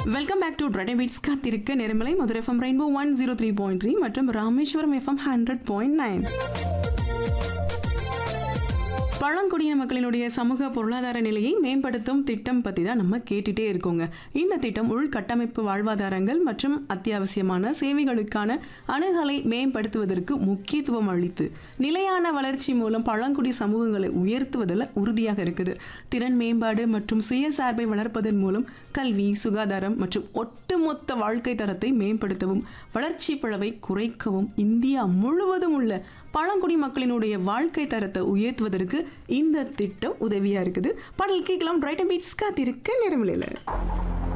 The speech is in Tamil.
வெல்கம் பேக் டு ட்ரெடே பீட்ஸ் காத்திருக்க நேரமலை Madurai FM Rainbow one zero three point three மற்றும் Rameswaram FM hundred point nine பழங்குடியின மக்களினுடைய சமூக பொருளாதார நிலையை மேம்படுத்தும் திட்டம் பற்றி தான் நம்ம கேட்டுட்டே இருக்கோங்க இந்த திட்டம் உள்கட்டமைப்பு வாழ்வாதாரங்கள் மற்றும் அத்தியாவசியமான சேவைகளுக்கான அணுகலை மேம்படுத்துவதற்கு முக்கியத்துவம் அளித்து நிலையான வளர்ச்சி மூலம் பழங்குடி சமூகங்களை உயர்த்துவதில் உறுதியாக இருக்குது திறன் மேம்பாடு மற்றும் சுயசார்பை வளர்ப்பதன் மூலம் கல்வி சுகாதாரம் மற்றும் ஒட்டுமொத்த வாழ்க்கை தரத்தை மேம்படுத்தவும் வளர்ச்சி பிளவை குறைக்கவும் இந்தியா முழுவதும் உள்ள பழங்குடி மக்களினுடைய வாழ்க்கை தரத்தை உயர்த்துவதற்கு இந்த திட்டம் உதவியா இருக்குது பாடல் கேட்கலாம் பிரைட் அண்ட் பீட்ஸ் காத்திருக்க நேரமில்லையில்